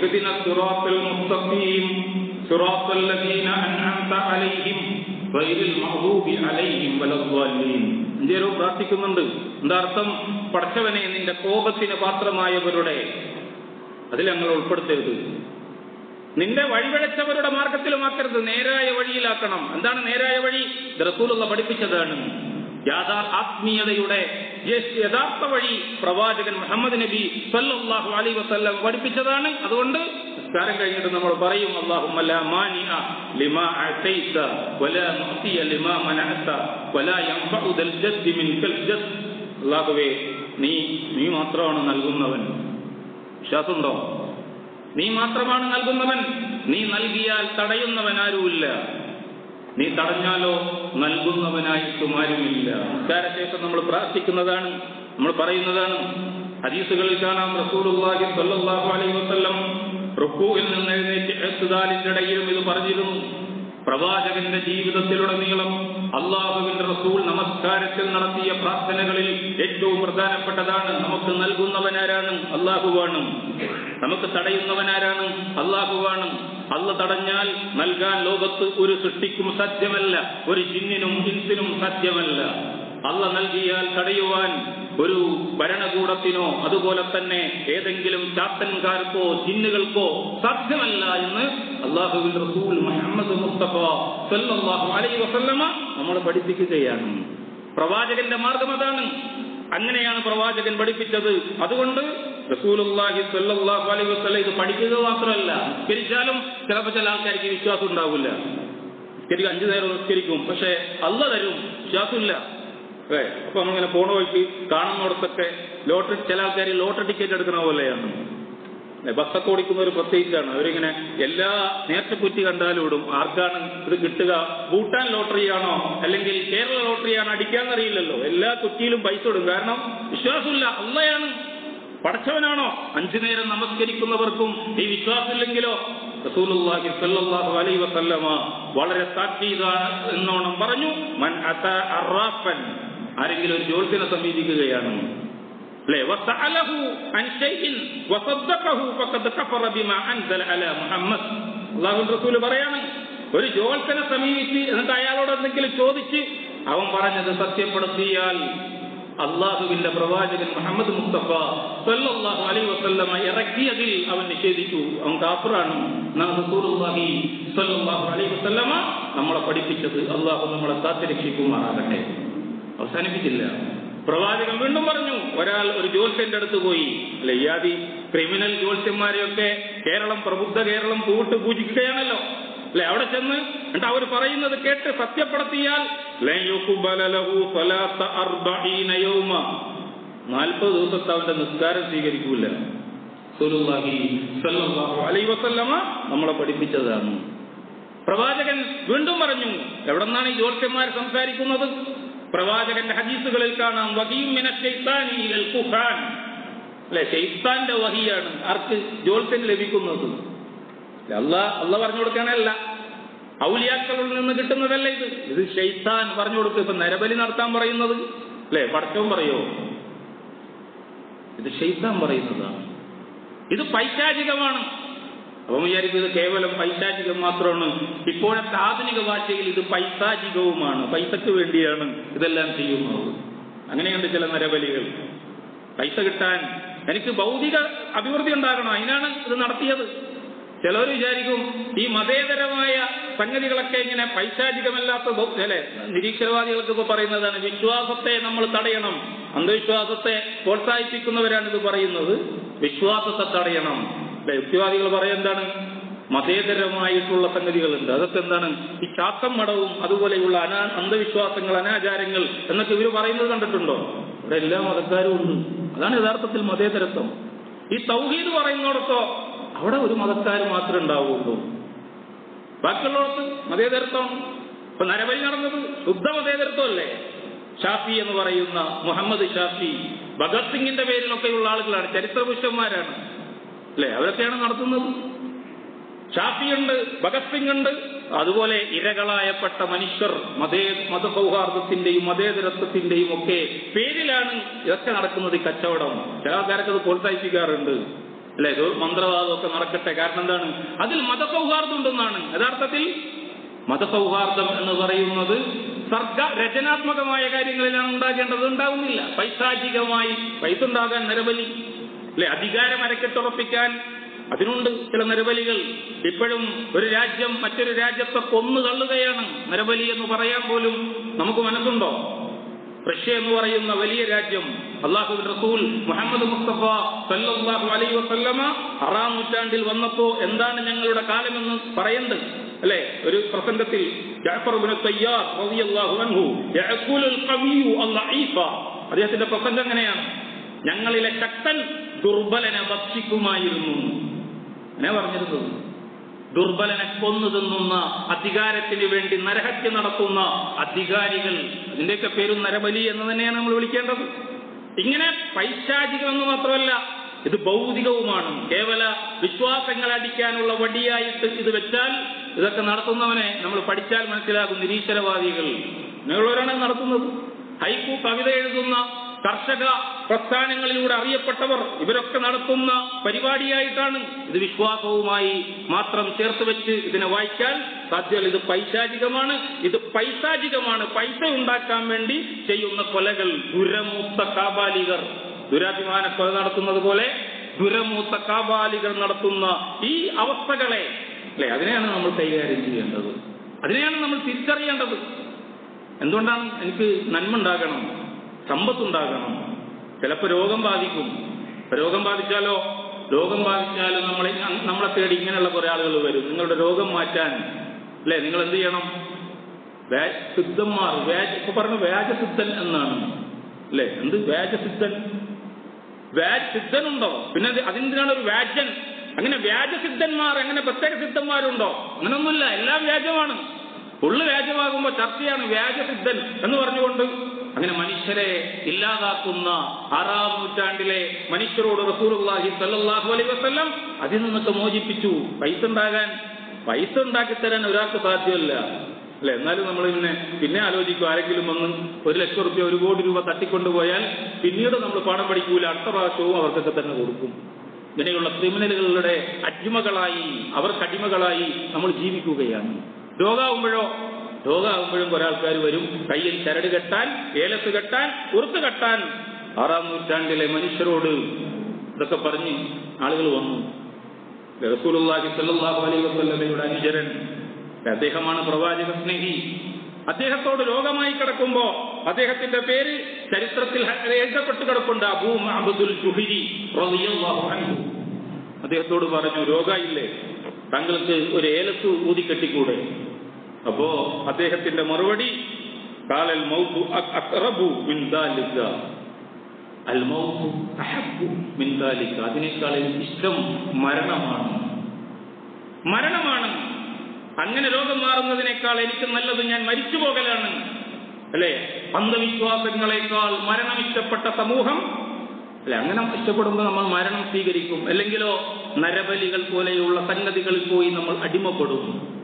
അഞ്ചേരവും പ്രാർത്ഥിക്കുന്നുണ്ട് എന്താ അർത്ഥം പടച്ചവനെ നിന്റെ കോപത്തിന് പാത്രമായവരുടെ അതിൽ ഞങ്ങൾ ഉൾപ്പെടുത്തരുത് നിന്റെ വഴിവഴച്ചവരുടെ മാർഗത്തിലുമാക്കരുത് നേരായ വഴിയിലാക്കണം എന്താണ് നേരായ വഴി റസൂലുള്ള പഠിപ്പിച്ചതാണ് യാഥാ ആത്മീയതയുടെ യഥാർത്ഥ വഴി പ്രവാചകൻ മുഹമ്മദ് നബി സല്ലല്ലാഹു അലൈഹി വസല്ലം പഠിപ്പിച്ചതാണ് അതുകൊണ്ട് നിസ്കാരം കഴിഞ്ഞിട്ട് നമ്മൾ പറയും അല്ലാഹുമ്മ ലാ മാനിഅ ലിമാ അഅതൈത വലാ മുഅതിയ ലിമാ മനഅത വലാ യൻഫഉ ദൽ ജദ്ദി മിൻകൽ ജദ്ദ് അല്ലാഹുവേ നീ നീ മാത്രമാണ് നൽകുന്നവൻ വിശ്വാസമുണ്ടോ നീ മാത്രമാണ് നൽകുന്നവൻ നീ നൽകിയാൽ തടയുന്നവൻ ആരുമില്ല നീ തടഞ്ഞാലോ നൽകുന്നവനായിട്ടും ആരുമില്ല നിസ്കാരശേഷം നമ്മൾ പ്രാർത്ഥിക്കുന്നതാണ് നമ്മൾ പറയുന്നതാണ് ഹദീസുകളിൽ കാണാം റസൂലുള്ളാഹി സ്വല്ലല്ലാഹു അലൈഹി വസല്ലം റുക്കൂയിൽ നിന്ന് എഴുന്നേറ്റ് എത്തുദാലിന്റെ ഇടയിലും ഇത് പറഞ്ഞിരുന്നു പ്രവാചകന്റെ ജീവിതത്തിലുടനീളം അള്ളാഹുവിന്റെ റസൂൽ നമസ്കാരത്തിൽ നടത്തിയ പ്രാർത്ഥനകളിൽ ഏറ്റവും പ്രധാനപ്പെട്ടതാണ് നമുക്ക് നൽകുന്നവനാരാണ് അള്ളാഹുവാണ് നമുക്ക് തടയുന്നവനാരാണ് അള്ളാഹുവാണ് അള്ള തടഞ്ഞാൽ നൽകാൻ ലോകത്ത് ഒരു സൃഷ്ടിക്കും സാധ്യമല്ല ഒരു ജിന്നിനും ഹിൻസിനും സാധ്യമല്ല അള്ള നൽകിയാൽ തടയുവാൻ ഒരു ഭരണകൂടത്തിനോ അതുപോലെ തന്നെ ഏതെങ്കിലും ചാത്തൻകാർക്കോ ജിന്നുകൾക്കോ സാധ്യമല്ല എന്ന് അള്ളാഹുവിൻ റസൂൽ മുഹമ്മദ് മുസ്തഫ സല്ലല്ലാഹു അലൈഹി വസല്ലമ നമ്മൾ പഠിപ്പിക്കുകയാണ് പ്രവാചകന്റെ മാർഗം അതാണ് അങ്ങനെയാണ് പ്രവാചകൻ പഠിപ്പിച്ചത് അതുകൊണ്ട് റസൂലുള്ളാഹി സല്ലല്ലാഹു അലൈഹി വസല്ലം ഇത് പഠിക്കുക മാത്രമല്ല നിസ്കരിച്ചാലും ചിലപ്പോൾ ചില ആൾക്കാർക്ക് വിശ്വാസം ഉണ്ടാവില്ല നിസ്കരിക്കും അഞ്ചു നേരം നിസ്കരിക്കും പക്ഷെ അല്ല തരും വിശ്വാസമില്ല അല്ലേ അപ്പൊ നമ്മളിങ്ങനെ പോണ വഴിക്ക് കാണുന്നിടത്തൊക്കെ ലോട്ടറി ചില ആൾക്കാർ ലോട്ടറി ടിക്കറ്റ് എടുക്കുന്ന പോലെയാണ് അല്ലെ, ബസ്സൊക്കെ ഓടിക്കുന്നവർ പ്രത്യേകിച്ചാണ് അവരിങ്ങനെ എല്ലാ നേർച്ചക്കുറ്റി കണ്ടാലും ഇടും ആർക്കാണ് ഇത് കിട്ടുക ഭൂട്ടാൻ ലോട്ടറിയാണോ അല്ലെങ്കിൽ കേരള ലോട്ടറിയാണോ അടിക്കാന്നറിയില്ലല്ലോ എല്ലാ കുറ്റിയിലും പൈസ ഇടും കാരണം വിശ്വാസമില്ല അള്ളയാണ് പടച്ചവനാണോ അഞ്ചു നേരം നമസ്കരിക്കുന്നവർക്കും ഈ വിശ്വാസമില്ലെങ്കിലോ റസൂലുള്ളാഹി സ്വല്ലല്ലാഹു അലൈഹി വസല്ലമ വളരെ താക്കീത എന്നോണം പറഞ്ഞു മൻ അതാ അറാഫൻ ആരെങ്കിലും ഒരു ജ്യോത്സ്യനെ സമീപിക്കുകയാണ് അല്ലേ വസഅലഹു അൻ ഷൈഇൻ വസദ്ദഖഹു ഫഖദ് കഫറ ബിമാ അൻസല അലാ മുഹമ്മദ് അല്ലാഹു റസൂൽ പറയാണ് ഒരു ജ്യോത്സ്യനെ സമീപിച്ച് എന്നിട്ട് അയാളോട് എന്തെങ്കിലും ചോദിച്ച് അവൻ പറഞ്ഞത് സത്യപ്പെടുത്തിയാൽ അള്ളാഹുവിന്റെ പ്രവാചകൻ മുഹമ്മദ് മുസ്തഫ സല്ലല്ലാഹു അലൈഹി വസല്ലമ ഇറക്കിയതിൽ അവൻ നിഷേധിച്ചു അവൻ കാഫറാണ് നാം റസൂലുള്ളാഹി സല്ലല്ലാഹു അലൈഹി വസല്ലമ നമ്മളെ പഠിപ്പിച്ചത് അള്ളാഹു നമ്മളെ കാത്തുരക്ഷിക്കുമാറാകട്ടെ അവസാനിപ്പിച്ചില്ല പ്രവാചകൻ വീണ്ടും പറഞ്ഞു ഒരാൾ ഒരു ജ്യോത്സ്യന്റെ അടുത്ത് പോയി അല്ലെ ഇയാദി ക്രിമിനൽ ജ്യോത്സ്യന്മാരെയൊക്കെ കേരളം പ്രബുദ്ധ കേരളം പൂവിട്ട് പൂജിക്കുകയാണല്ലോ അല്ലെ അവിടെ ചെന്ന് എന്നിട്ട് അവർ പറയുന്നത് കേട്ട് സത്യപ്പെടുത്തിയാൽ ലൻ യുഖ്ബല ലഹു സ്വലാത്ത അർബഈന യൗമ നാൽപ്പത് ദിവസത്തെ അവന്റെ നിസ്കാരം സ്വീകരിക്കൂല റസൂലുള്ളാഹി സ്വല്ലല്ലാഹു അലൈഹി വസല്ലമ നമ്മളെ പഠിപ്പിച്ചതാണ് പ്രവാചകൻ വീണ്ടും പറഞ്ഞു എവിടെന്നാണ് ഈ ജ്യോത്സ്യന്മാർ സംസാരിക്കുന്നത് പ്രവാചകന്റെ ഹദീസുകളിൽ കാണാം വഹിയും മിന ശൈത്താനി ഇലൽ കുഹാൻ അല്ലെ ശൈത്താന്റെ വഹിയാണ് ആർക്ക് ജ്യോത്സ്യന് ലഭിക്കുന്നത് അല്ല അല്ല പറഞ്ഞു കൊടുക്കാനല്ല ഔലിയാക്കളിൽ നിന്ന് കിട്ടുന്നതല്ല ഇത് ഇത് ഷെയ്ത്താൻ പറഞ്ഞു കൊടുക്കുക ഇപ്പൊ നരബലി നടത്താൻ പറയുന്നത് അല്ലെ പടച്ചവും പറയോ ഇത് ഷെയ്ത്താൻ പറയുന്നതാണ് ഇത് പൈശാചികമാണ് അപ്പം വിചാരിക്കും ഇത് കേവലം പൈശാചികം മാത്രമാണ് ഇപ്പോഴത്തെ ആധുനിക ഭാഷയിൽ ഇത് പൈശാചികവുമാണ് പൈസക്ക് വേണ്ടിയാണ് ഇതെല്ലാം ചെയ്യുന്നത് അങ്ങനെയുണ്ട് ചില നരബലികൾ പൈസ കിട്ടാൻ എനിക്ക് ഭൗതിക അഭിവൃദ്ധി ഉണ്ടാകണം അതിനാണ് ഇത് നടത്തിയത് ചിലർ വിചാരിക്കും ഈ മതേതരമായ സംഗതികളൊക്കെ ഇങ്ങനെ പൈശാചികമല്ലാത്ത ബൗ- അല്ലെ നിരീക്ഷരവാദികൾക്ക് ഇപ്പൊ പറയുന്നതാണ് വിശ്വാസത്തെ നമ്മൾ തടയണം അന്ധവിശ്വാസത്തെ പ്രോത്സാഹിപ്പിക്കുന്നവരാണ് ഇത് പറയുന്നത് വിശ്വാസത്തെ തടയണം അല്ലെ യുക്തിവാദികൾ പറയുന്നതാണ് മതേതരമായിട്ടുള്ള സംഗതികളുണ്ട് അതൊക്കെ എന്താണ് ഈ ചാത്തം മടവും അതുപോലെയുള്ള അനാ അന്ധവിശ്വാസങ്ങൾ അനാചാരങ്ങൾ എന്നൊക്കെ ഇവർ പറയുന്നത് കണ്ടിട്ടുണ്ടോ ഇവിടെ എല്ലാ മതക്കാരും ഉണ്ട് അതാണ് യഥാർത്ഥത്തിൽ മതേതരത്വം ഈ തൗഹീദ് പറയുന്നിടത്തോ അവിടെ ഒരു മതക്കാർ മാത്രമേ ഉണ്ടാവുള്ളൂ ബാക്കിയുള്ളിടത്ത് മതേതരത്വം ഇപ്പൊ നരബലി നടന്നത് ശുദ്ധ മതേതരത്വമല്ലേ ഷാഫി എന്ന് പറയുന്ന മുഹമ്മദ് ഷാഫി ഭഗത് സിംഗിന്റെ പേരിലൊക്കെയുള്ള ആളുകളാണ് ചരിത്ര പുരുഷന്മാരാണ് അല്ലെ അവരൊക്കെയാണ് നടത്തുന്നത് ഷാഫിയുണ്ട് ഭഗത് സിംഗ് ഉണ്ട് അതുപോലെ ഇരകളായപ്പെട്ട മനുഷ്യർ മതേ മതസൗഹാർദ്ദത്തിന്റെയും മതേതരത്വത്തിന്റെയും ഒക്കെ പേരിലാണ് ഇതൊക്കെ നടക്കുന്നത് ഈ കച്ചവടം ചില ആൾക്കാരൊക്കെ അത് പ്രോത്സാഹിപ്പിക്കാറുണ്ട് അല്ലെ ഇത് മന്ത്രവാദമൊക്കെ നടക്കട്ടെ കാരണം എന്താണ് അതിൽ മതസൗഹാർദ്ദം ഉണ്ടെന്നാണ് യഥാർത്ഥത്തിൽ മതസൗഹാർദ്ദം എന്ന് പറയുന്നത് സർഗ രചനാത്മകമായ കാര്യങ്ങളിലാണ് ഉണ്ടാകേണ്ടത് ഉണ്ടാവുന്നില്ല പൈശാചികമായി പൈസ ഉണ്ടാകാൻ നിരവലി അല്ലെ അധികാരം അരക്കെട്ടുറപ്പിക്കാൻ അതിനുണ്ട് ചില നിരവലികൾ ഇപ്പോഴും ഒരു രാജ്യം മറ്റൊരു രാജ്യത്തെ കൊന്നു തള്ളുകയാണ് നിരവലി എന്ന് പറയാൻ പോലും നമുക്ക് മനസ്സുണ്ടോ റഷ്യ എന്ന് പറയുന്ന വലിയ രാജ്യം അള്ളാഹു റസൂൽ മുഹമ്മദ് മുസ്തഫ സല്ലല്ലാഹു അലൈഹി വസല്ലമ ആറാം നൂറ്റാണ്ടിൽ വന്നപ്പോ എന്താണ് ഞങ്ങളുടെ കാലമെന്ന് പറയുന്നത് അല്ലെ ഒരു പ്രസംഗത്തിൽ ജഅഫർ ഇബ്നു തയ്യാർ റളിയല്ലാഹു അൻഹു യഅകുലുൽ ഖവിയ്യു അൽഈഫ അദ്ദേഹത്തിന്റെ പ്രസംഗം എങ്ങനെയാണ് ഞങ്ങളിലെ ശക്തൻ ദുർബലനെ ഭക്ഷിക്കുമായിരുന്നു അങ്ങനെ പറഞ്ഞിരുന്നത് ദുർബലനെ കൊന്നു തിന്നുന്ന അധികാരത്തിന് വേണ്ടി നരഹത്യ നടത്തുന്ന അധികാരികൾ അതിന്റെയൊക്കെ പേരും നരബലി എന്ന് തന്നെയാണ് നമ്മൾ വിളിക്കേണ്ടത് ഇങ്ങനെ പൈശാചികം എന്ന് മാത്രമല്ല ഇത് ഭൗതികവുമാണ് കേവല വിശ്വാസങ്ങൾ അടിക്കാനുള്ള വടിയായിട്ട് ഇത് വെച്ചാൽ ഇതൊക്കെ നടത്തുന്നവനെ നമ്മൾ പഠിച്ചാൽ മനസ്സിലാകും നിരീശ്വരവാദികൾ അങ്ങനെയുള്ളവരാണ് ഇത് നടത്തുന്നത് ഹൈക്കു കവിത എഴുതുന്ന കർഷക പ്രസ്ഥാനങ്ങളിലൂടെ അറിയപ്പെട്ടവർ ഇവരൊക്കെ നടത്തുന്ന പരിപാടിയായിട്ടാണ് ഇത് വിശ്വാസവുമായി മാത്രം ചേർത്ത് വെച്ച് ഇതിനെ വായിക്കാൻ സാധ്യമല്ല ഇത് പൈശാചികമാണ് ഇത് പൈശാചികമാണ് പൈസ ഉണ്ടാക്കാൻ വേണ്ടി ചെയ്യുന്ന കൊലകൾ ദുരമൂത്ത കാബാലികർ ദുരാഭിമാന കൊല നടത്തുന്നത് പോലെ ദുരമൂത്ത കാബാലികൾ നടത്തുന്ന ഈ അവസ്ഥകളെ അല്ലെ അതിനെയാണ് നമ്മൾ കൈകാര്യം ചെയ്യേണ്ടത് അതിനെയാണ് നമ്മൾ തിരിച്ചറിയേണ്ടത് എന്തുകൊണ്ടാണ് എനിക്ക് നന്മ ഉണ്ടാകണം സമ്പത്തുണ്ടാകണം ചിലപ്പോൾ രോഗം ബാധിക്കും രോഗം ബാധിച്ചാലോ രോഗം ബാധിച്ചാലും നമ്മളെ നമ്മളെ തേടി ഇങ്ങനെയുള്ള കുറെ ആളുകൾ വരും നിങ്ങളുടെ രോഗം മാറ്റാൻ അല്ലെ നിങ്ങൾ എന്ത് ചെയ്യണം വ്യാ- സിദ്ധന്മാർ വ്യാജ ഇപ്പൊ പറഞ്ഞ വ്യാജസിദ്ധൻ എന്നാണ് അല്ലെ എന്ത് വ്യാജസിദ്ധൻ വ്യാജ് സിദ്ധനുണ്ടോ പിന്നെ അത് അതിനെന്തിനാണ് ഒരു വ്യാജൻ അങ്ങനെ വ്യാജസിദ്ധന്മാർ അങ്ങനെ പ്രത്യേക സിദ്ധന്മാരുണ്ടോ അങ്ങനൊന്നുമില്ല എല്ലാം വ്യാജമാണ് ഉള്ളു വ്യാജമാകുമ്പോ ചർച്ചയാണ് വ്യാജസിദ്ധൻ എന്ന് പറഞ്ഞുകൊണ്ട് അങ്ങനെ മനുഷ്യരെ ഇല്ലാതാക്കുന്ന ആറാം നൂറ്റാണ്ടിലെ മനുഷ്യരോട് റസൂലുള്ളാഹി സല്ലല്ലാഹു അലൈഹി വസല്ലം അതിൽ നിന്നൊക്കെ മോചിപ്പിച്ചു പൈസ ഉണ്ടാകാൻ പൈസ ഉണ്ടാക്കി തരാൻ ഒരാൾക്ക് സാധ്യമല്ല അല്ലെ എന്നാലും നമ്മൾ പിന്നെ പിന്നെ ആലോചിക്കും ആരെങ്കിലും വന്ന് ഒരു ലക്ഷം റുപ്യ ഒരു കോടി രൂപ തട്ടിക്കൊണ്ടുപോയാൽ പിന്നീട് നമ്മൾ പാഠം പഠിക്കൂല അടുത്ത പ്രാവശ്യവും അവർക്കൊക്കെ തന്നെ കൊടുക്കും ഇങ്ങനെയുള്ള ക്രിമിനലുകളുടെ അടിമകളായി അവർക്ക് അടിമകളായി നമ്മൾ ജീവിക്കുകയാണ് രോഗാവുമ്പോഴോ രോഗാവുമ്പോഴും കുറെ ആൾക്കാർ വരും കയ്യിൽ ചരട് കെട്ടാൻ ഏലസ് കെട്ടാൻ ഉറുത്ത് കെട്ടാൻ ആറാം നൂറ്റാണ്ടിലെ മനുഷ്യരോട് ഇതൊക്കെ പറഞ്ഞ് ആളുകൾ വന്നു റസൂലുള്ളാഹി സ്വല്ലല്ലാഹു അലൈഹി വസല്ലമയുടെ അനുചരൻ അദ്ദേഹമാണ് പ്രവാചക സ്നേഹി അദ്ദേഹത്തോട് രോഗമായി കിടക്കുമ്പോ അദ്ദേഹത്തിന്റെ പേര് ചരിത്രത്തിൽ എഴുതപ്പെട്ട് കിടപ്പുണ്ട് അബൂ അബ്ദുൽ ജുഹിരി റളിയല്ലാഹു അൻഹു അദ്ദേഹത്തോട് പറഞ്ഞു രോഗമില്ലേ താങ്കൾക്ക് ഒരു ഏലത്ത് ഊതിക്കെട്ടിക്കൂടെ അപ്പോ അദ്ദേഹത്തിന്റെ മറുപടി കാലൽ മൗതു അഖ്റബു മിൻ ദാലിക അൽ മൗതു അഹബ്ബു മിൻ ദാലിക അതിനേക്കാൾ എനിക്ക് ഇഷ്ടം മരണമാണ് മരണമാണ് അങ്ങനെ രോഗം മാറുന്നതിനേക്കാൾ എനിക്ക് നല്ലത് ഞാൻ മരിച്ചു പോകലാണ് അല്ലെ അന്ധവിശ്വാസങ്ങളെക്കാൾ മരണം ഇഷ്ടപ്പെട്ട സമൂഹം അല്ലെ അങ്ങനെ ഇഷ്ടപ്പെടുമ്പോൾ നമ്മൾ മരണം സ്വീകരിക്കും അല്ലെങ്കിലോ നരബലികൾ പോലെയുള്ള സംഗതികളിൽ പോയി നമ്മൾ അടിമപ്പെടും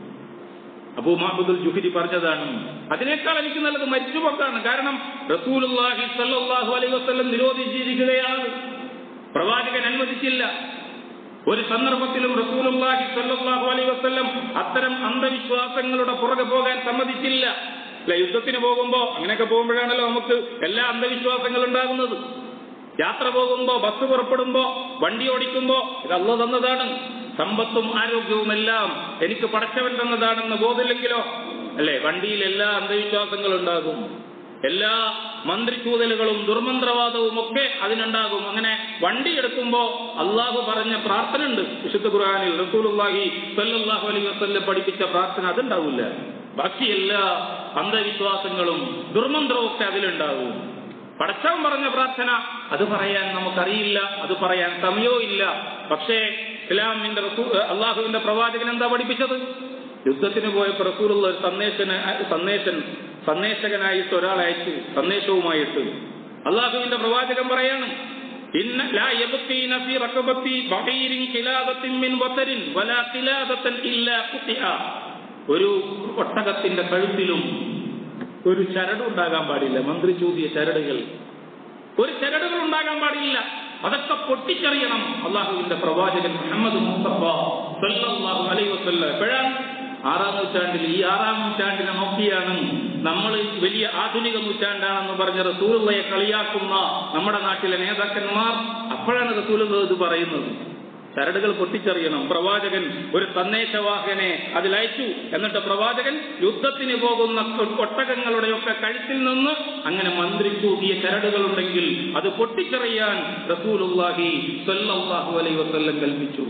അബൂ മഹബുദുൽ ജുഹിരി പറഞ്ഞതാണ് അതിനേക്കാൾ എനിക്ക് നല്ലത് മരിച്ചുപോക്കാണ് കാരണം റസൂലുള്ളാഹി സല്ലല്ലാഹു അലൈഹി വസല്ലം നിരോധിച്ചിരിക്കുകയാണ് പ്രവാചകൻ അനുവദിച്ചില്ല ഒരു സന്ദർഭത്തിലും റസൂലുള്ളാഹി സല്ലല്ലാഹു അലൈഹി വസല്ലം അത്തരം അന്ധവിശ്വാസങ്ങളുടെ പുറകെ പോകാൻ സമ്മതിച്ചില്ല അല്ലെ യുദ്ധത്തിന് പോകുമ്പോ അങ്ങനെയൊക്കെ പോകുമ്പോഴാണല്ലോ നമുക്ക് എല്ലാ അന്ധവിശ്വാസങ്ങളും ഉണ്ടാകുന്നത് യാത്ര പോകുമ്പോ ബസ് പുറപ്പെടുമ്പോ വണ്ടി ഓടിക്കുമ്പോ ഇത് അല്ല തന്നതാണ് സമ്പത്തും ആരോഗ്യവും എല്ലാം എനിക്ക് പടച്ചവൻ തന്നതാണെന്ന് ബോധമില്ലെങ്കിലോ അല്ലെ വണ്ടിയിൽ എല്ലാ അന്ധവിശ്വാസങ്ങളും ഉണ്ടാകും എല്ലാ മന്ത്രിച്ചൂതലുകളും ദുർമന്ത്രവാദവും ഒക്കെ അതിനുണ്ടാകും അങ്ങനെ വണ്ടി എടുക്കുമ്പോ അള്ളാഹു പറഞ്ഞ പ്രാർത്ഥന ഉണ്ട് വിശുദ്ധ ഖുർആനിൽ റസൂലുള്ളാഹി സല്ലല്ലാഹു അലൈഹി വസല്ലം പഠിപ്പിച്ച പ്രാർത്ഥന അതുണ്ടാവില്ല ബാക്കി എല്ലാ അന്ധവിശ്വാസങ്ങളും ദുർമന്ത്രവും ഒക്കെ അതിലുണ്ടാകും പടച്ചവൻ പറഞ്ഞ പ്രാർത്ഥന അത് പറയാൻ നമുക്കറിയില്ല അത് പറയാൻ സമയവും ഇല്ല പക്ഷേ ഇസ്ലാമിന്റെ റസൂ- അള്ളാഹുവിന്റെ പ്രവാചകൻ എന്താ പഠിപ്പിച്ചത് യുദ്ധത്തിന് പോയപ്പോ റസൂലുള്ള ഒരു സന്ദേശന സന്ദേശൻ സന്ദേശകനായിട്ട് ഒരാളെ അയച്ചു സന്ദേശവുമായിട്ട് അള്ളാഹുവിന്റെ പ്രവാചകൻ പറയാണ് ഇന്ന ലാ യബ്ഖീന ഫീ റഖബത്തി ബഹീരിൻ ഖിലാദത്തിൻ മിൻ വതരിൻ വലാ ഖിലാദത്തൻ ഇല്ലാ ഖുതിഅ ഒരു ഒട്ടകത്തിന്റെ കഴുത്തിലും ഒരു ചരട് ഉണ്ടാകാൻ പാടില്ല മന്ത്രി ചൂതിയ ചരടുകൾ ഒരു ചരടുകൾ ഉണ്ടാകാൻ പാടില്ല അതൊക്കെ പൊട്ടിച്ചെറിയണം അള്ളാഹുവിന്റെ പ്രവാചകൻ മുഹമ്മദ് മുസ്തഫ സല്ലല്ലാഹു അലൈഹി വസല്ലം എപ്പോഴാണ് ആറാം നൂറ്റാണ്ടിൽ ഈ ആറാം നൂറ്റാണ്ടിനെ നോക്കിയാണ് നമ്മൾ വലിയ ആധുനിക നൂറ്റാണ്ടാണെന്ന് പറഞ്ഞ റസൂലുള്ളയെ കളിയാക്കുന്ന നമ്മുടെ നാട്ടിലെ നേതാക്കന്മാർ അപ്പോഴാണ് റസൂലുള്ള ഇത് പറയുന്നത് ചരടുകൾ പൊട്ടിച്ചെറിയണം പ്രവാചകൻ ഒരു സന്ദേശവാഹകനെ അതിലയച്ചു എന്നിട്ട് പ്രവാചകൻ യുദ്ധത്തിന് പോകുന്ന ഒട്ടകങ്ങളുടെയൊക്കെ കഴുത്തിൽ നിന്ന് അങ്ങനെ മന്ത്രിച്ചൂതിയ ചരടുകൾ ഉണ്ടെങ്കിൽ അത് പൊട്ടിച്ചെറിയാൻ റസൂലുള്ളാഹി സ്വല്ലല്ലാഹു അലൈഹി വസല്ലം കൽപ്പിച്ചു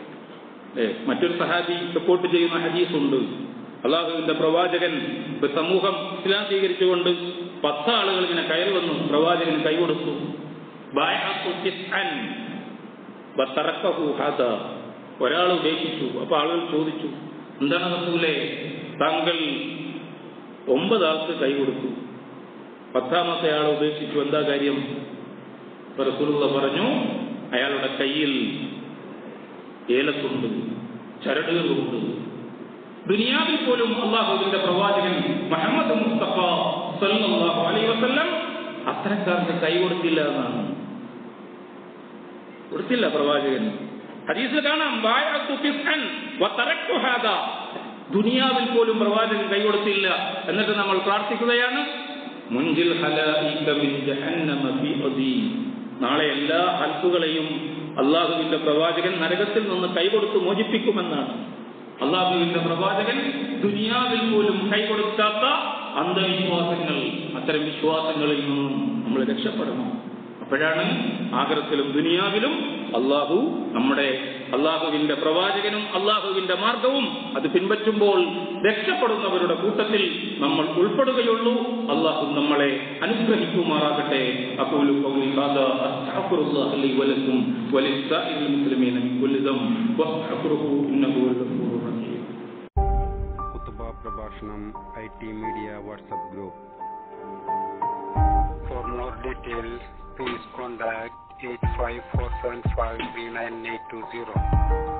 ഏ, മറ്റൊരു സഹാബി റിപ്പോർട്ട് ചെയ്യുന്ന ഹദീസ് ഉണ്ട് അള്ളാഹുവിന്റെ പ്രവാചകൻ ഒരു സമൂഹം ഇസ്ലാം സ്വീകരിച്ചുകൊണ്ട് പത്ത് ആളുകൾ ഇങ്ങനെ കയറി വന്നു പ്രവാചകന് കൈകൊടുത്തു ബായഅത്തു തിസ്അൻ വതറക്കഹു ഹദാ. ഒരാൾ ഉപേക്ഷിച്ചു അപ്പൊ ആളുകൾ ചോദിച്ചു എന്താണ് റസൂലേ താങ്കൾ ഒമ്പത് ആൾക്ക് കൈ കൊടുത്തു പത്താമത്തെ ആൾ ഉപേക്ഷിച്ചു എന്താ കാര്യം അപ്പൊ റസൂലുള്ള പറഞ്ഞു അയാളുടെ കയ്യിൽ ഏലത്തുണ്ട് ചരടുകളുണ്ട് ദുനിയാവിൽ പോലും അള്ളാഹുവിന്റെ പ്രവാചകൻ മുഹമ്മദ് മുസ്തഫ സല്ലല്ലാഹു അലൈഹി വസല്ലം അത്തരക്കാർക്ക് കൈ കൊടുത്തില്ല എന്നാണ് കൊടുത്തില്ല പ്രവാചകൻ ഹദീസിൽ കാണാം ബായഅത്തു തിസ്അൻ വതറക്തു ഹാദാ. ദുനിയാവിൽ പോലും പ്രവാചകൻ കൈ കൊടുത്തില്ല എന്നിട്ട് നമ്മൾ പ്രാർത്ഥിക്കുകയാണ് മുൻജിൽ ഹലായിക മിൻ ജഹന്നമ ഫീ അദീ. നാളെ എല്ലാ ഹൽക്കുകളെയും അള്ളാഹുവിന്റെ പ്രവാചകൻ നരകത്തിൽ നിന്ന് കൈകൊടുത്ത് മോചിപ്പിക്കുമെന്നാണ് അള്ളാഹുവിന്റെ പ്രവാചകൻ ദുനിയാവിൽ പോലും കൈകൊടുക്കാത്ത അന്ധവിശ്വാസങ്ങൾ അത്തരം വിശ്വാസങ്ങളിൽ നിന്നും നമ്മൾ രക്ഷപ്പെടണം അപ്പോഴാണ് ആഗ്രഹത്തിലും ദുനിയാവിലും അള്ളാഹു നമ്മുടെ അള്ളാഹുവിന്റെ പ്രവാചകനും അള്ളാഹുവിന്റെ മാർഗവും അത് പിൻപറ്റുമ്പോൾ രക്ഷപ്പെടുന്നവരുടെ കൂട്ടത്തിൽ നമ്മൾ ഉൾപ്പെടുകയുള്ളൂ അള്ളാഹു നമ്മളെ അനുഗ്രഹിക്കുമാറാകട്ടെ അഖൂലു ഖൗലി ഹാദാ അസ്തഗ്ഫിറുല്ലാഹ ലി വലക്കും വലിസ്സാഇരിൽ മുസ്ലിമീന മിൻ കുല്ലി ദംബ് വസ്തഗ്ഫിറുഹു ഇന്നഹു ഹുവൽ ഗഫൂറുർ റഹീം കുത്തുബ പ്രഭാഷണം I T media WhatsApp group For more details, please contact 854753980.